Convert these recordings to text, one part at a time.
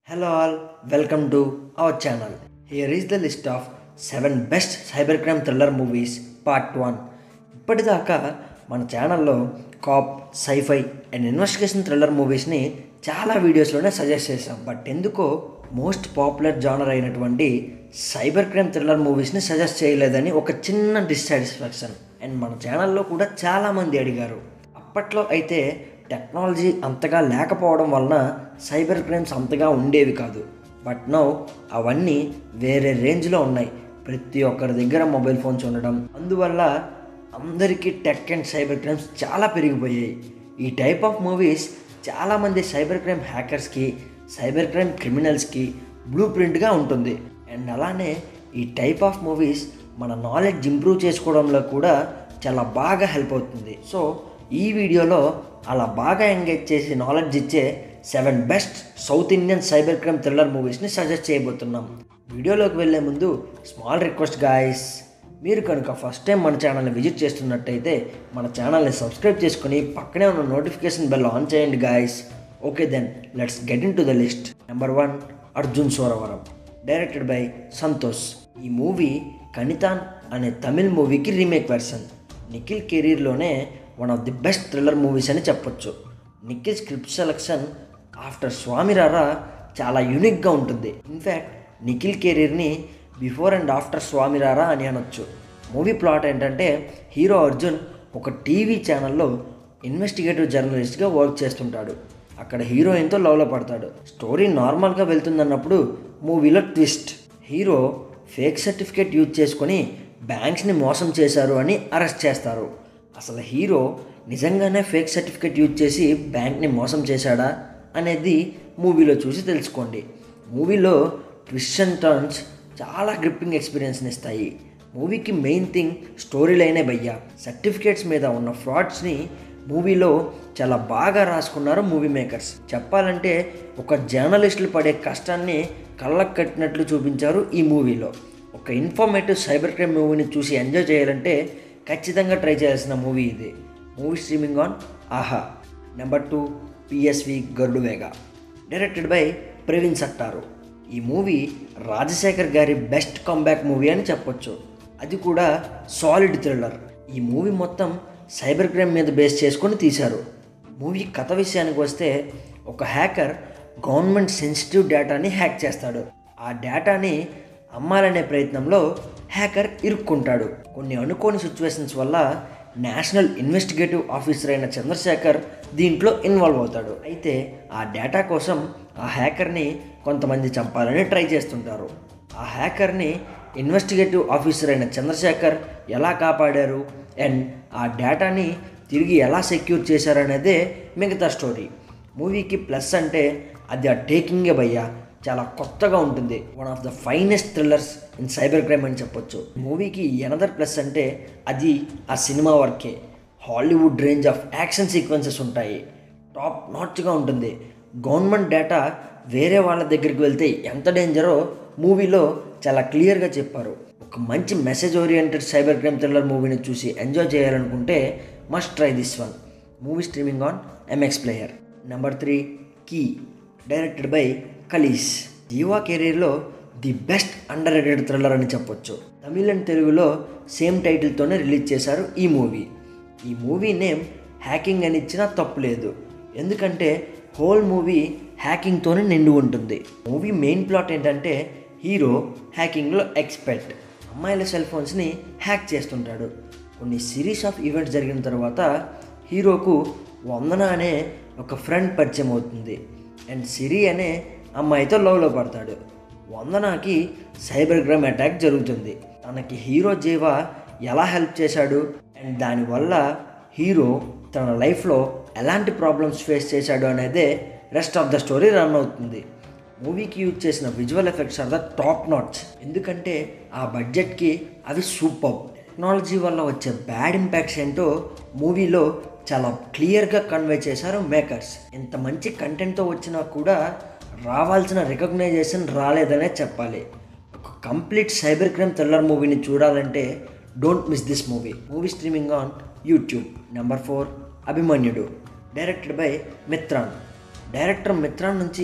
Hello all, welcome to our channel. Here is the list of 7 best cybercrime thriller movies part 1. ఇప్పటిదాకా మన ఛానల్లో cop scifi and investigation thriller మూవీస్ని చాలా వీడియోస్లోనే suggest చేశాం but ఎందుకో మోస్ట్ పాపులర్ జానర్ అయినటువంటి సైబర్ క్రైమ్ థ్రిల్లర్ మూవీస్ని సజెస్ట్ చేయలేదని ఒక చిన్న డిస్సాటిస్ఫాక్షన్ అండ్ మన ఛానల్లో కూడా చాలామంది అడిగారు అప్పట్లో అయితే టెక్నాలజీ అంతగా లేకపోవడం వలన సైబర్ క్రైమ్స్ అంతగా ఉండేవి కాదు బట్ నౌ అవన్నీ వేరే రేంజ్లో ఉన్నాయి ప్రతి ఒక్కరి దగ్గర మొబైల్ ఫోన్స్ ఉండడం అందువల్ల అందరికీ టెక్ అండ్ సైబర్ క్రైమ్స్ చాలా పెరిగిపోయాయి ఈ టైప్ ఆఫ్ మూవీస్ చాలామంది సైబర్ క్రైమ్ హ్యాకర్స్కి సైబర్ క్రైమ్ క్రిమినల్స్కి బ్లూ ప్రింట్గా ఉంటుంది అండ్ అలానే ఈ టైప్ ఆఫ్ మూవీస్ మన నాలెడ్జ్ ఇంప్రూవ్ చేసుకోవడంలో కూడా చాలా బాగా హెల్ప్ అవుతుంది సో ఈ వీడియోలో అలా బాగా ఎంగేజ్ చేసి నాలెడ్జ్ ఇచ్చే seven best south Indian cyber crime thriller మూవీస్ని సజెస్ట్ చేయబోతున్నాం వీడియోలోకి వెళ్ళే ముందు స్మాల్ రిక్వెస్ట్ గాయస్ మీరు కనుక ఫస్ట్ టైం మన ఛానల్ని విజిట్ చేస్తున్నట్టయితే మన ఛానల్ని సబ్స్క్రైబ్ చేసుకుని పక్కనే ఉన్న నోటిఫికేషన్ బెల్ ఆన్ చేయండి guys okay then let's get into the list number one Arjun Suravaram directed by Santosh ఈ మూవీ కనితాన్ అనే తమిళ్ మూవీకి రీమేక్ వెర్షన్ నిఖిల్ కెరీర్లోనే one of the best thriller movies అని చెప్పొచ్చు Nikhil script selection after Swamy Ra Ra చాలా యూనిక్గా ఉంటుంది ఇన్ఫ్యాక్ట్ నిఖిల్ కెరీర్ని before and after Swamy Ra Ra అని అనొచ్చు మూవీ ప్లాట్ ఏంటంటే హీరో అర్జున్ ఒక టీవీ ఛానల్లో ఇన్వెస్టిగేటివ్ జర్నలిస్ట్గా వర్క్ చేస్తుంటాడు అక్కడ హీరోయిన్తో లవ్లో పడతాడు స్టోరీ నార్మల్గా వెళ్తుందన్నప్పుడు మూవీలో twist hero fake certificate use చేసుకొని బ్యాంక్స్ని మోసం చేశారు అని అరెస్ట్ చేస్తారు అసలు హీరో నిజంగానే ఫేక్ సర్టిఫికేట్ యూజ్ చేసి బ్యాంక్ని మోసం చేశాడా అనేది మూవీలో చూసి తెలుసుకోండి మూవీలో ట్విస్ట్ అండ్ టర్న్స్ చాలా గ్రిప్పింగ్ ఎక్స్పీరియన్స్ని ఇస్తాయి మూవీకి మెయిన్ థింగ్ స్టోరీ లైనే భయ్యా సర్టిఫికేట్స్ మీద ఉన్న ఫ్రాడ్స్ని మూవీలో చాలా బాగా రాసుకున్నారు మూవీ మేకర్స్ చెప్పాలంటే ఒక జర్నలిస్టులు పడే కష్టాన్ని కళ్ళకు కట్టినట్లు చూపించారు ఈ మూవీలో ఒక ఇన్ఫర్మేటివ్ సైబర్ క్రైమ్ మూవీని చూసి ఎంజాయ్ చేయాలంటే ఖచ్చితంగా ట్రై చేయాల్సిన మూవీ ఇది movie streaming on Aha number two PSV Garuda Vega directed by Praveen Sattaru ఈ మూవీ రాజశేఖర్ గారి బెస్ట్ కంబ్యాక్ మూవీ అని చెప్పొచ్చు అది కూడా సాలిడ్ థ్రిల్లర్ ఈ మూవీ మొత్తం సైబర్ క్రైమ్ మీద బేస్ చేసుకొని తీశారు మూవీ కథ విషయానికి వస్తే ఒక హ్యాకర్ గవర్నమెంట్ సెన్సిటివ్ డేటాని హ్యాక్ చేస్తాడు ఆ డేటాని అమ్మాలనే ప్రయత్నంలో హ్యాకర్ ఇరుక్కుంటాడు కొన్ని అనుకోని సిచ్యువేషన్స్ వల్ల నేషనల్ ఇన్వెస్టిగేటివ్ ఆఫీసర్ అయిన చంద్రశేఖర్ దీంట్లో ఇన్వాల్వ్ అవుతాడు అయితే ఆ డేటా కోసం ఆ హ్యాకర్ని కొంతమంది చంపాలని ట్రై చేస్తుంటారు ఆ హ్యాకర్ని ఇన్వెస్టిగేటివ్ ఆఫీసర్ అయిన చంద్రశేఖర్ ఎలా కాపాడారు అండ్ ఆ డేటాని తిరిగి ఎలా సెక్యూర్ చేశారనేదే మిగతా స్టోరీ మూవీకి ప్లస్ అంటే అది ఆ టేకింగే భయ్యా చాలా కొత్తగా ఉంటుంది one of the finest thrillers in cyber crime అని చెప్పొచ్చు మూవీకి ఎనదర్ ప్లస్ అంటే అది ఆ సినిమా వర్కే Hollywood range of action sequences ఉంటాయి టాప్ నాట్గా ఉంటుంది గవర్నమెంట్ డేటా వేరే వాళ్ళ దగ్గరికి వెళ్తే ఎంత డేంజరో మూవీలో చాలా క్లియర్గా చెప్పారు ఒక మంచి message oriented cyber crime thriller మూవీని చూసి ఎంజాయ్ చేయాలనుకుంటే must try this one movie streaming on MX player number three Kee directed by Kalees Jiiva కెరీర్లో the best underrated thriller అని చెప్పొచ్చు తమిళ్ అండ్ తెలుగులో సేమ్ టైటిల్తోనే రిలీజ్ చేశారు ఈ మూవీ ఈ మూవీ నేమ్ హ్యాకింగ్ అని ఇచ్చినా తప్పు లేదు ఎందుకంటే హోల్ మూవీ హ్యాకింగ్తోనే నిండు ఉంటుంది మూవీ మెయిన్ ప్లాట్ ఏంటంటే హీరో హ్యాకింగ్లో ఎక్స్పర్ట్ అమ్మాయిల సెల్ ఫోన్స్ని హ్యాక్ చేస్తుంటాడు కొన్ని సిరీస్ ఆఫ్ ఈవెంట్స్ జరిగిన తర్వాత హీరోకు వందన అనే ఒక ఫ్రెండ్ పరిచయం అవుతుంది అండ్ సిరి అనే అమ్మాయితో లవ్లో పడతాడు వందనాకి సైబర్ క్రైమ్ అటాక్ జరుగుతుంది తనకి హీరో జీవ ఎలా హెల్ప్ చేశాడు అండ్ దానివల్ల హీరో తన లైఫ్లో ఎలాంటి ప్రాబ్లమ్స్ ఫేస్ చేశాడు అనేదే rest of the story run అవుతుంది మూవీకి యూజ్ చేసిన visual effects are the top notches ఎందుకంటే ఆ బడ్జెట్కి అవి సూపర్ టెక్నాలజీ వల్ల వచ్చే బ్యాడ్ ఇంపాక్ట్స్ ఏంటో మూవీలో చాలా క్లియర్గా కన్వే చేశారు మేకర్స్ ఇంత మంచి కంటెంట్తో వచ్చినా కూడా రావాల్సిన రికగ్నైజేషన్ రాలేదనే చెప్పాలి ఒక కంప్లీట్ సైబర్ క్రైమ్ థ్రిల్లర్ మూవీని చూడాలంటే don't miss this movie movie streaming on YouTube number four Abhimanyudu directed by Mithran director Mithran నుంచి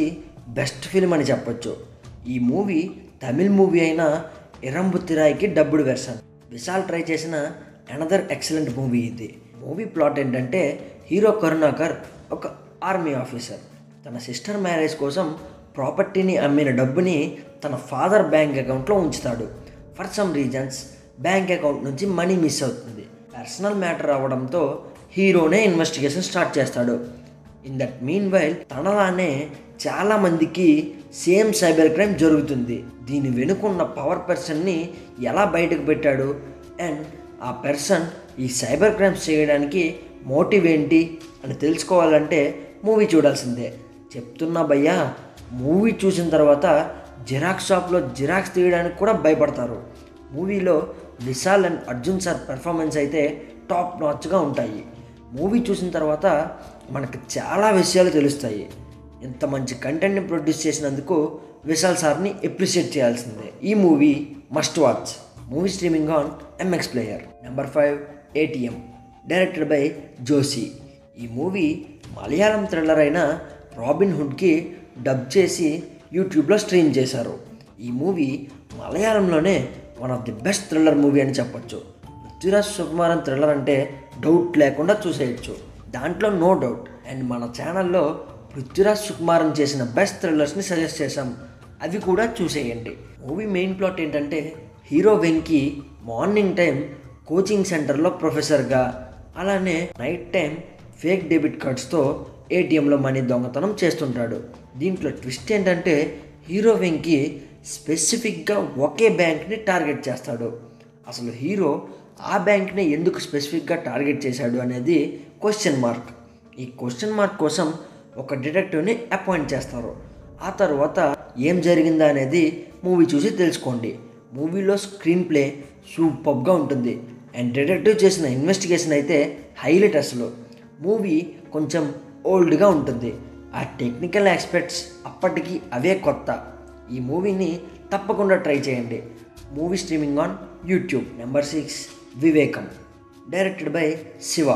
బెస్ట్ ఫిల్మ్ అని చెప్పొచ్చు ఈ మూవీ తమిళ్ మూవీ అయిన ఇరంబుత్తిరాయికి డబ్బుడు వెర్షన్ విశాల్ ట్రై చేసిన అనదర్ ఎక్సలెంట్ మూవీ ఇది మూవీ ప్లాట్ ఏంటంటే హీరో కరుణాకర్ ఒక ఆర్మీ ఆఫీసర్ తన సిస్టర్ మ్యారేజ్ కోసం ప్రాపర్టీని అమ్మిన డబ్బుని తన ఫాదర్ బ్యాంక్ అకౌంట్లో ఉంచుతాడు for some reasons bank account నుంచి మనీ మిస్ అవుతుంది పర్సనల్ మ్యాటర్ అవ్వడంతో హీరోనే ఇన్వెస్టిగేషన్ స్టార్ట్ చేస్తాడు ఇన్ దట్ మీన్ వైల్ తనలానే చాలా మందికి సేమ్ సైబర్ క్రైమ్ జరుగుతుంది దీని వెనుకున్న పవర్ పర్సన్ని ఎలా బయటకు పెట్టాడు అండ్ ఆ పర్సన్ ఈ సైబర్ క్రైమ్స్ చేయడానికి మోటివ్ ఏంటి అని తెలుసుకోవాలంటే మూవీ చూడాల్సిందే చెప్తున్నా భయ్యా మూవీ చూసిన తర్వాత జిరాక్స్ షాప్లో జిరాక్స్ తీయడానికి కూడా భయపడతారు మూవీలో Vishal and Arjun sir performance అయితే టాప్ నాచ్గా ఉంటాయి మూవీ చూసిన తర్వాత మనకు చాలా విషయాలు తెలుస్తాయి ఇంత మంచి కంటెంట్ని ప్రొడ్యూస్ చేసినందుకు విశాల్ సార్ని అప్రిషియేట్ చేయాల్సిందే ఈ movie must watch movie streaming on MX player number five ATM directed by Joshiy ఈ మూవీ మలయాళం థ్రిల్లర్ అయిన రాబిన్ హుడ్కి డబ్ చేసి యూట్యూబ్లో స్ట్రీమ్ చేశారు ఈ మూవీ మలయాళంలోనే one of the best thriller movie అని చెప్పొచ్చు పృథ్వీరాజ్ సుకుమారన్ థ్రిల్లర్ అంటే డౌట్ లేకుండా చూసేయచ్చు దాంట్లో నో డౌట్ అండ్ మన ఛానల్లో పృథ్వీరాజ్ సుకుమారన్ చేసిన బెస్ట్ థ్రిల్లర్స్ని సజెస్ట్ చేశాం అవి కూడా చూసేయండి మూవీ మెయిన్ ప్లాట్ ఏంటంటే hero Venky morning time coaching సెంటర్లో ప్రొఫెసర్గా అలానే నైట్ టైం ఫేక్ డెబిట్ కార్డ్స్తో ఏటీఎంలో మనీ దొంగతనం చేస్తుంటాడు దీంట్లో ట్విస్ట్ ఏంటంటే హీరో వెంకీ స్పెసిఫిక్గా ఒకే బ్యాంక్ని టార్గెట్ చేస్తాడు అసలు హీరో ఆ బ్యాంక్ని ఎందుకు స్పెసిఫిక్గా టార్గెట్ చేశాడు అనేది క్వశ్చన్ మార్క్ ఈ క్వశ్చన్ మార్క్ కోసం ఒక డిటెక్టివ్ని అపాయింట్ చేస్తారు ఆ తర్వాత ఏం జరిగిందా అనేది మూవీ చూసి తెలుసుకోండి మూవీలో స్క్రీన్ ప్లే సూపర్గా ఉంటుంది అండ్ డిటెక్టివ్ చేసిన ఇన్వెస్టిగేషన్ అయితే హైలైట్ అసలు మూవీ కొంచెం ఓల్డ్గా ఉంటుంది ఆ టెక్నికల్ ఆస్పెక్ట్స్ అప్పటికి అవే కొత్త ఈ మూవీని తప్పకుండా ట్రై చేయండి movie streaming on YouTube number six Vivegam directed by Siva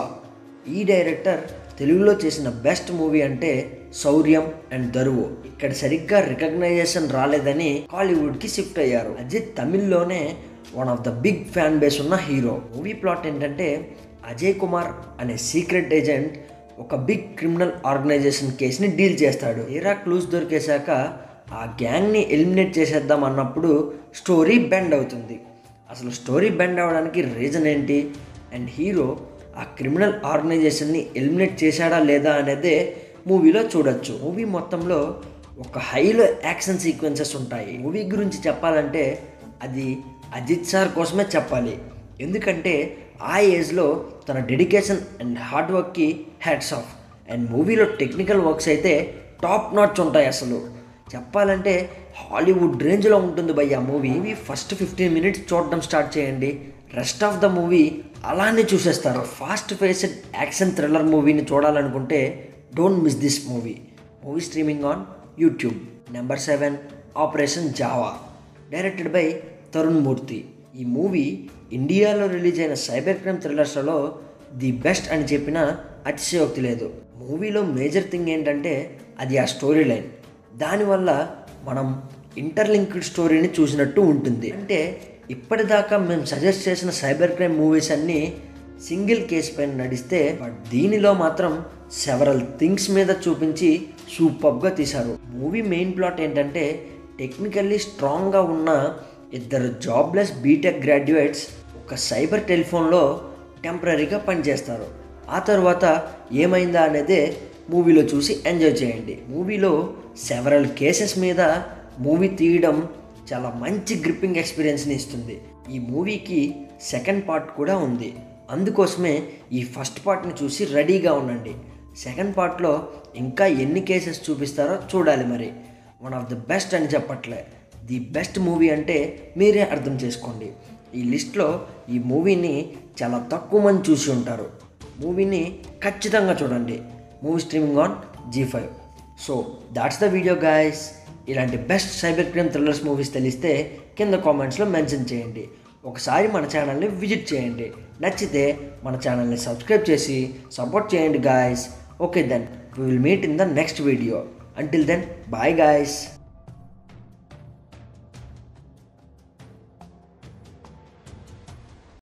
ఈ డైరెక్టర్ తెలుగులో చేసిన బెస్ట్ మూవీ అంటే శౌర్యం అండ్ దరువు ఇక్కడ సరిగ్గా రికగ్నైజేషన్ రాలేదని హాలీవుడ్కి షిఫ్ట్ అయ్యారు అజిత్ తమిళ్లోనే one of the big fan base ఉన్న హీరో మూవీ ప్లాట్ ఏంటంటే అజయ్ కుమార్ అనే సీక్రెట్ ఏజెంట్ ఒక బిగ్ క్రిమినల్ ఆర్గనైజేషన్ కేసుని డీల్ చేస్తాడు తీరా క్లూస్ దొరికేశాక ఆ గ్యాంగ్ని ఎలిమినేట్ చేసేద్దాం అన్నప్పుడు స్టోరీ బెండ్ అవుతుంది అసలు స్టోరీ బెండ్ అవ్వడానికి రీజన్ ఏంటి అండ్ హీరో ఆ క్రిమినల్ ఆర్గనైజేషన్ని ఎలిమినేట్ చేశాడా లేదా అనేదే మూవీలో చూడొచ్చు మూవీ మొత్తంలో ఒక హైలో యాక్షన్ సీక్వెన్సెస్ ఉంటాయి మూవీ గురించి చెప్పాలంటే అది అజిత్ సార్ కోసమే చెప్పాలి ఎందుకంటే ఆ ఏజ్లో తన డెడికేషన్ అండ్ హార్డ్ వర్క్కి హ్యాట్స్ ఆఫ్ అండ్ మూవీలో టెక్నికల్ వర్క్స్ అయితే టాప్ నాచ్ ఉంటాయి అసలు చెప్పాలంటే హాలీవుడ్ రేంజ్లో ఉంటుంది భయ్య movie movie first fifteen minutes చూడడం స్టార్ట్ చేయండి రెస్ట్ ఆఫ్ ద మూవీ అలానే చూసేస్తారు ఫాస్ట్ ఫేస్డ్ యాక్షన్ థ్రిల్లర్ మూవీని చూడాలనుకుంటే don't miss this movie movie streaming on YouTube number seven Operation Java directed by Tharun Moorthy ఈ మూవీ ఇండియాలో రిలీజ్ అయిన సైబర్ క్రైమ్ థ్రిల్లర్స్లో ది బెస్ట్ అని చెప్పిన అతిశయోక్తి లేదు మూవీలో మేజర్ థింగ్ ఏంటంటే అది ఆ స్టోరీ లైన్ దానివల్ల మనం ఇంటర్లింక్డ్ స్టోరీని చూసినట్టు ఉంటుంది అంటే ఇప్పటిదాకా మేము సజెస్ట్ చేసిన సైబర్ క్రైమ్ మూవీస్ అన్నీ సింగిల్ కేసు పైన నడిస్తే బట్ దీనిలో మాత్రం సెవరల్ థింగ్స్ మీద చూపించి సూపర్గా తీశారు మూవీ మెయిన్ ప్లాట్ ఏంటంటే టెక్నికల్లీ స్ట్రాంగ్గా ఉన్న ఇద్దరు జాబ్లెస్ బీటెక్ గ్రాడ్యుయేట్స్ ఒక సైబర్ టెలిఫోన్లో టెంపరీగా పనిచేస్తారు ఆ తర్వాత ఏమైందా అనేదే మూవీలో చూసి ఎంజాయ్ చేయండి మూవీలో సెవరల్ కేసెస్ మీద మూవీ తీయడం చాలా మంచి గ్రిప్పింగ్ ఎక్స్పీరియన్స్ని ఇస్తుంది ఈ మూవీకి సెకండ్ పార్ట్ కూడా ఉంది అందుకోసమే ఈ ఫస్ట్ పార్ట్ని చూసి రెడీగా ఉండండి సెకండ్ పార్ట్లో ఇంకా ఎన్ని కేసెస్ చూపిస్తారో చూడాలి మరి వన్ ఆఫ్ ద బెస్ట్ అని చెప్పట్లే ది బెస్ట్ మూవీ అంటే మీరే అర్థం చేసుకోండి ఈ లిస్ట్లో ఈ మూవీని చాలా తక్కువ మంది చూసి ఉంటారు మూవీని ఖచ్చితంగా చూడండి movie streaming on Zee five so that's the video guys ఇలాంటి best cyber crime thrillers movies తెలిస్తే కింద కామెంట్స్లో మెన్షన్ చేయండి ఒకసారి మన ఛానల్ని విజిట్ చేయండి నచ్చితే మన ఛానల్ని సబ్స్క్రైబ్ చేసి సపోర్ట్ చేయండి guys okay then we will meet in the next video until then bye guys